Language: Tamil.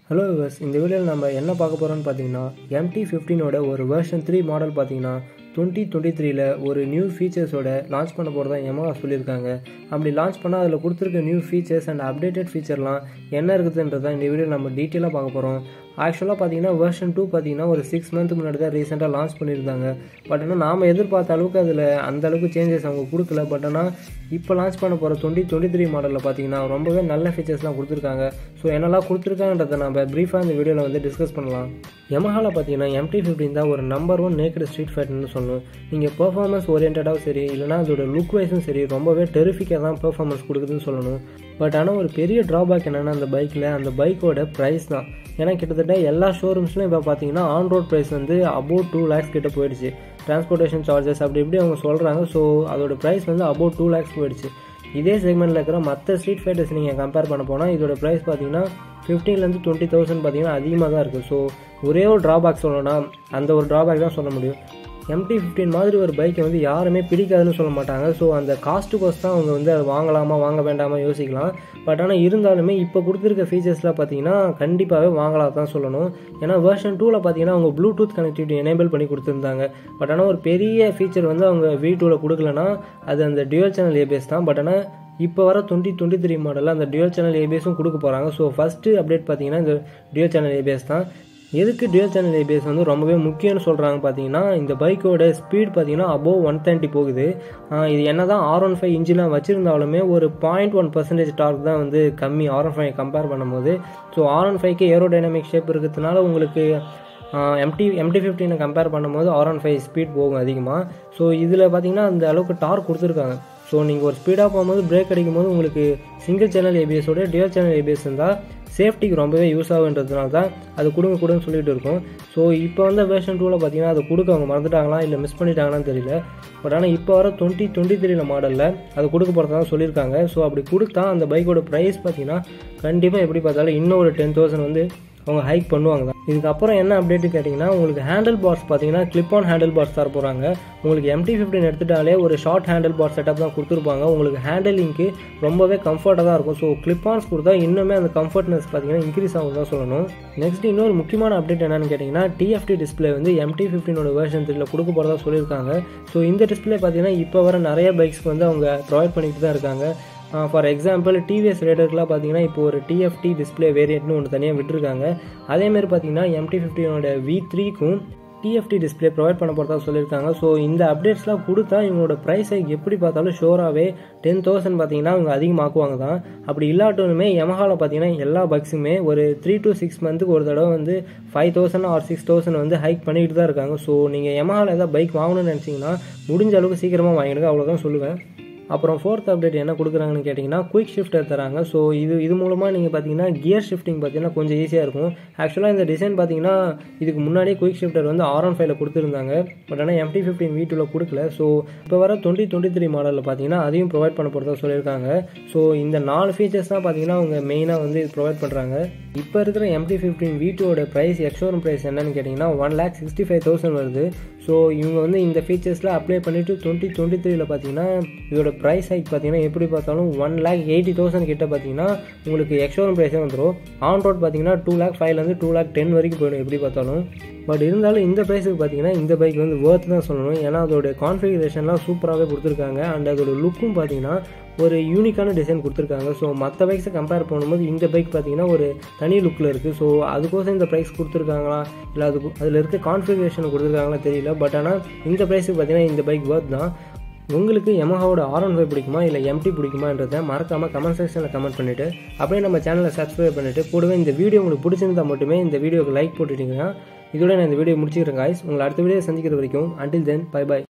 ஹலோ விவர்ஸ் இந்த வீடியோவில் நம்ம என்ன பார்க்க போகிறோம்னு பார்த்தீங்கன்னா எம்டி ஃபிஃப்டீனோட ஒரு வெர்ஷன் த்ரீ மாடல் பார்த்தீங்கன்னா டுவெண்ட்டி டுவெண்ட்டி த்ரீல ஒரு நியூ ஃபீச்சர்ஸோட லான்ச் பண்ண போகிறதா எமஹா சொல்லியிருக்காங்க அப்படி லான்ச் பண்ணால் அதில் கொடுத்துருக்க நியூ ஃபீச்சர்ஸ் அண்ட் அப்டேட்டட் ஃபீச்சர்லாம் என்ன இருக்குதுன்றதை இந்த வீடியோ நம்ம டீட்டெயிலாக பார்க்க போகிறோம் ஆக்சுவலாக பார்த்தீங்கன்னா வெர்ஷன் டூ பார்த்தீங்கன்னா ஒரு சிக்ஸ் மந்த் முன்னாடி தான் ரீசெண்டாக லான்ச் பண்ணியிருந்தாங்க பட் ஆனால் நாம் எதிர்பார்த்த அளவுக்கு அதில் அந்த அளவுக்கு சேஞ்சஸ் அவங்க கொடுக்கல பட் ஆனால் இப்போ லான்ச் பண்ண போகிற டுவெண்ட்டி டுவெண்ட்டி த்ரீ மாடலில் பார்த்தீங்கன்னா ரொம்பவே நல்ல ஃபீச்சர்ஸ்லாம் கொடுத்துருக்காங்க ஸோ என்னெல்லாம் கொடுத்துருக்காங்கன்றதை நம்ம ப்ரீஃபாக இந்த வீடியோவில் வந்து டிஸ்கஸ் பண்ணலாம் எமஹாவில் பார்த்தீங்கன்னா எம்டி ஃபிஃப்டின் தான் ஒரு நம்பர் ஒன் நேக்கடு ஸ்ட்ரீட் ஃபைட்டர்னு சொல்லணும் நீங்கள் பெர்ஃபார்மன்ஸ் ஓரியன்டாகவும் சரி இல்லைனா அதோட லுக் வைஸும் சரி ரொம்பவே டெரிஃபிக்காக தான் பெர்ஃபார்மன்ஸ் கொடுக்குதுன்னு சொல்லணும் பட் ஆனால் ஒரு பெரிய ட்ராபேக் என்னென்னா அந்த பைக்கில் அந்த பைக்கோட ப்ரைஸ் தான் ஏன்னா கிட்டத்தட்ட எல்லா ஷோரூம்ஸ்லையும் இப்போ பார்த்தீங்கன்னா ஆன் ரோட் ப்ரைஸ் வந்து அபவுட் டூ லேக்ஸ் கிட்ட போயிடுச்சு டிரான்ஸ்போர்ட்டேஷன் சார்ஜஸ் அப்படி இப்படி அவங்க சொல்கிறாங்க ஸோ அதோட ப்ரைஸ் வந்து அபவுட் டூ லேக்ஸ் போயிடுச்சு இதே செக்மெண்ட்டில் இருக்கிற மற்ற ஸ்ட்ரீட் ஃபைட்டர்ஸ் நீங்கள் கம்பேர் பண்ண போனால் இதோட ப்ரைஸ் பார்த்தீங்கன்னா ஃபிஃப்டீன்லேருந்து டுவெண்ட்டி தௌசண்ட் பார்த்தீங்கன்னா அதிகமாக தான் இருக்குது ஸோ ஒரே ஒரு ட்ராபேக் சொல்லணும்னா அந்த ஒரு ட்ராபேக் தான் சொல்ல முடியும் எம்டி ஃபிஃப்டின் மாதிரி ஒரு பைக்கை வந்து யாருமே பிடிக்காதுன்னு சொல்ல மாட்டாங்க ஸோ அந்த காஸ்ட்டு கோஸ்ட் தான் அவங்க வந்து அதை வாங்கலாமா வாங்க வேண்டாமா யோசிக்கலாம் பட் ஆனால் இருந்தாலுமே இப்போ கொடுத்துருக்க ஃபீச்சர்ஸ்லாம் பார்த்தீங்கன்னா கண்டிப்பாகவே வாங்கலாம் தான் சொல்லணும் ஏன்னா வேர்ஷன் டூவில் பார்த்தீங்கன்னா அவங்க ப்ளூடூத் கனெக்டிவிட்டி எனேபிள் பண்ணி கொடுத்துருந்தாங்க பட் ஆனால் ஒரு பெரிய ஃபீச்சர் வந்து அவங்க வி டூவில் கொடுக்கலனா அது அந்த டியூவல் சேனல் ஏபிஎஸ் தான் பட் ஆனால் இப்போ வர டுவெண்ட்டி டுவெண்ட்டி த்ரீ மாடலில் அந்த டியூவல் சேனல் ஏபிஎஸும் கொடுக்க போகிறாங்க ஸோ ஃபஸ்ட்டு அப்டேட் பார்த்தீங்கன்னா இந்த டியூவல் சேனல் ஏபிஎஸ் தான் எதுக்கு டியூல் சேனல் ஏபிஎஸ் வந்து ரொம்பவே முக்கியம்னு சொல்கிறாங்க பார்த்தீங்கன்னா இந்த பைக்கோட ஸ்பீட் பார்த்தீங்கன்னா அபோவ் ஒன் தேர்ட்டி போகுது இது என்ன தான் ஆர் ஒன் ஃபைவ் இன்ஜினாக வச்சுருந்தாலுமே ஒரு பாயிண்ட் ஒன் பர்சன்டேஜ் டார்க் தான் வந்து கம்மி ஆர் ஒன் ஃபைவ் கம்பேர் பண்ணும்போது ஸோ ஆர் ஒன் ஃபைவ்க்கு ஏரோ டைனமிக் ஷேப் இருக்கிறதுனால உங்களுக்கு எம்டி எம்டி ஃபிஃப்டினை கம்பேர் பண்ணும்போது ஆர் ஒன் ஃபைவ் ஸ்பீட் போகும் அதிகமாக ஸோ இதில் பார்த்தீங்கன்னா அந்த அளவுக்கு டார்க் கொடுத்துருக்காங்க ஸோ நீங்கள் ஒரு ஸ்பீடாக போகும்போது பிரேக் அடிக்கும் போது உங்களுக்கு சிங்கிள் சேனல் ஏபிஎஸோட டியூல் சேனல் ஏபிஎஸ் இருந்தால் சேஃப்டிக்கு ரொம்பவே யூஸ் ஆகுன்றதுனால தான் அது கொடுங்க கொடுன்னு சொல்லிட்டு இருக்கோம் ஸோ இப்போ வந்து வேர்ஷன் டூவில் பார்த்தீங்கன்னா அது கொடுக்க அவங்க மறந்துட்டாங்களா இல்லை மிஸ் பண்ணிட்டாங்களான்னு தெரியல பட் ஆனால் இப்போ வர டுவெண்ட்டி டுவெண்ட்டி த்ரீல மாடலில் அது கொடுக்க போகிறதா சொல்லியிருக்காங்க ஸோ அப்படி கொடுத்தா அந்த பைக்கோட ப்ரைஸ் பார்த்தீங்கன்னா கண்டிப்பாக எப்படி பார்த்தாலும் இன்னும் ஒரு டென் தௌசண்ட் வந்து அவங்க ஹைக் பண்ணுவாங்க தான் இதுக்கப்புறம் என்ன அப்டேட்டு கேட்டிங்கன்னா உங்களுக்கு ஹேண்டில் பார்ஸ் பார்த்தீங்கன்னா கிளிப் ஆன் ஹேண்டில் பார்ஸ் தர போகிறாங்க உங்களுக்கு எம்டி ஃபிஃப்டின் எடுத்துட்டாலே ஒரு ஷார்ட் ஹேண்டில் பார் செட்டப் தான் கொடுத்துருப்பாங்க உங்களுக்கு ஹேண்டிலிங்க்கு ரொம்பவே கம்ஃபர்ட்டாக தான் இருக்கும் ஸோ கிளிப் ஆன்ஸ் கொடுத்தா இன்னுமே அந்த கம்ஃபர்ட்னஸ் பார்த்தீங்கன்னா இன்க்ரீஸ் ஆகும் தான் சொல்லணும் நெக்ஸ்ட் இன்னொரு முக்கியமான அப்டேட் என்னன்னு கேட்டிங்கன்னா டிஎஃப்டி டிஸ்பிளே வந்து எம்டி ஃபிஃப்டினோட வேர்ஷன் த்ரீல கொடுக்க போகிறதா சொல்லியிருக்காங்க ஸோ இந்த டிஸ்பிளே பார்த்தீங்கன்னா இப்போ வர நிறைய பைக்ஸ்க்கு வந்து அவங்க ப்ரொவைட் பண்ணிட்டு தான் இருக்காங்க ஃபார் எக்ஸாம்பிள் டிவிஎஸ் ரேடருக்குலாம் பார்த்தீங்கன்னா இப்போ ஒரு டிஎஃப்டி டிஸ்பிளே வேரியண்ட்னு ஒன்று தனியாக விட்டுருக்காங்க அதேமாதிரி பார்த்தீங்கன்னா எம்டி ஃபிஃப்டினோட வி த்ரீக்கும் டிஎஃப்டி டிஸ்பிளே ப்ரொவைட் பண்ண போகிறதா சொல்லியிருக்காங்க ஸோ இந்த அப்டேட்ஸ்லாம் கொடுத்தா இவங்களோட ப்ரைஸை எப்படி பார்த்தாலும் ஷோராகவே டென் தௌசண்ட் பார்த்தீங்கன்னா அவங்க அதிகமாக்குவாங்க தான் அப்படி இல்லாட்டோனுமே எமஹாவில் பார்த்தீங்கன்னா எல்லா பைக்ஸுமே ஒரு த்ரீ டு சிக்ஸ் மந்த்துக்கு ஒரு தடவை வந்து five thousand or six thousand வந்து ஹைக் பண்ணிட்டு தான் இருக்காங்க ஸோ நீங்கள் எமஹாவில் ஏதாவது பைக் வாங்கணும்னு நினச்சிங்கன்னா முடிஞ்ச அளவுக்கு சீக்கிரமாக வாங்கிடுங்க அவ்வளோதான் சொல்லுவேன் அப்புறம் ஃபோர்த் அப்டேட் என்ன கொடுக்குறாங்கன்னு கேட்டிங்கன்னா குயிக் ஷிஃப்டர் தராங்க ஸோ இது இது மூலமாக நீங்கள் பார்த்தீங்கன்னா கியர் ஷிஃப்டிங் பார்த்தீங்கன்னா கொஞ்சம் ஈஸியாக இருக்கும் ஆக்சுவலாக இந்த டிசைன் பார்த்தீங்கன்னா இதுக்கு முன்னாடியே குயிக் ஷிஃப்டர் வந்து ஆர் ஒன் ஃபைவ்ல கொடுத்துருந்தாங்க பட் ஆனால் எம்டி ஃபிஃப்டின் வீ டூவில் கொடுக்கல ஸோ இப்போ வர டுவெண்ட்டி டுவெண்ட்டி த்ரீ மாடலில் பார்த்தீங்கன்னா அதையும் ப்ரொவைட் பண்ண போகிறதா சொல்லியிருக்காங்க ஸோ இந்த நாலு ஃபீச்சர்ஸ் தான் பார்த்தீங்கன்னா அவங்க மெயினாக வந்து ப்ரொவைட் பண்ணுறாங்க இப்போ இருக்கிற எம்டி ஃபிஃப்டின் வீ டூவோட ப்ரைஸ் எக்ஷோரூம் ப்ரைஸ் என்னன்னு கேட்டிங்கன்னா one lakh sixty five thousand வருது ஸோ இவங்க வந்து இந்த ஃபீச்சர்ஸில் அப்ளை பண்ணிவிட்டு டுவெண்ட்டி டுவெண்ட்டி த்ரீல பார்த்தீங்கன்னா இதோட ப்ரைஸ் ஹைக் பார்த்தீங்கன்னா எப்படி பார்த்தாலும் ஒன் லேக் எயிட்டி தௌசண்ட் கிட்ட பார்த்தீங்கன்னா உங்களுக்கு எக்ஷோரூம் ப்ரைஸே வந்துடும் ஆன் ரோட் பார்த்தீங்கன்னா டூ லேக் ஃபைவ்லேருந்து டூ லேக் டென் வரைக்கும் போயிடும் எப்படி பார்த்தாலும் பட் இருந்தாலும் இந்த ப்ரைஸுக்கு பார்த்தீங்கன்னா இந்த பைக் வந்து ஒர்த் தான் சொல்லணும் ஏன்னா அதோட கான்ஃபிகரேஷன்லாம் சூப்பராகவே கொடுத்துருக்காங்க அண்ட் அதோட லுக்கும் பார்த்தீங்கன்னா ஒரு யூனிக்கான டிசைன் கொடுத்துருக்காங்க ஸோ மற்ற பைக்ஸை கம்பேர் பண்ணும்போது இந்த பைக் பார்த்தீங்கன்னா ஒரு தனி லுக்கில் இருக்குது ஸோ அதுக்கோசம் இந்த ப்ரைஸ் கொடுத்துருக்காங்களா இல்லை அது அதில் இருக்க கான்ஃபிகரேஷன் கொடுத்துருக்காங்களா தெரியல பட் ஆனால் இந்த ப்ரைஸுக்கு பார்த்தீங்கன்னா இந்த பைக் ஒர்த் தான் உங்களுக்கு எமஹாவோட ஆர் ஒன் ஃபைவ் பிடிக்குமா இல்லை எம்டி பிடிக்குமான்றதை மறக்காமல் கமெண்ட் செக்ஷனில் கமெண்ட் பண்ணிவிட்டு அப்படியே நம்ம சேனலை சப்ஸ்கிரைப் பண்ணிவிட்டு கூடவே இந்த வீடியோ உங்களுக்கு பிடிச்சிருந்தா மட்டுமே இந்த வீடியோக்கு லைக் போட்டுட்டீங்கன்னா இதோட நான் இந்த வீடியோ முடிச்சுக்கிறேன் காய்ஸ் உங்களை அடுத்த வீடியோ சந்திக்கிற வரைக்கும் அண்டில் தென் பை பை